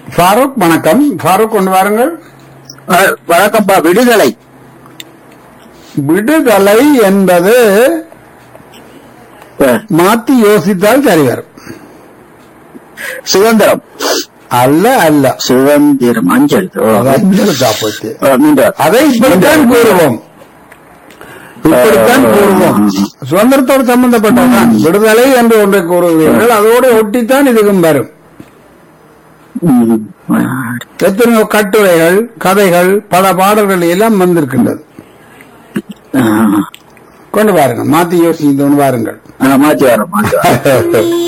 ஃபாரூக் வணக்கம் ஃபாரூக் கொண்டு வாருங்கள் அஹ், வணக்கம்ப்பா விடுதலை விடுதலை என்பது அஹ், மாத்தி யோசித்தால் சரி வரும் சுதந்திரம் அல்ல அல்ல சுதந்திரம் அஞ்சல் ஓ, அது அஞ்சலுக்கா போச்சு அஹ், மீண்டும். அதை இப்படித்தான் கூறுவோம் இப்படித்தான் கூறுவோம் சுதந்திரத்தோடு சம்பந்தப்பட்டதுதான் விடுதலை என்று ஒன்றை கூறுகிறீர்கள் அதோடு ஒட்டித்தான் இதுக்கும் வரும் ம், எத்தனையோ கட்டுரைகள் கதைகள் பல பாடல்கள் எல்லாம் வந்திருக்கின்றது அஹ், கொண்டு வாருங்கள் மாத்தி யோசித்து கொண்டு வாருங்கள் அஹ், மாத்தி வரோம் மாத்தி வரோம்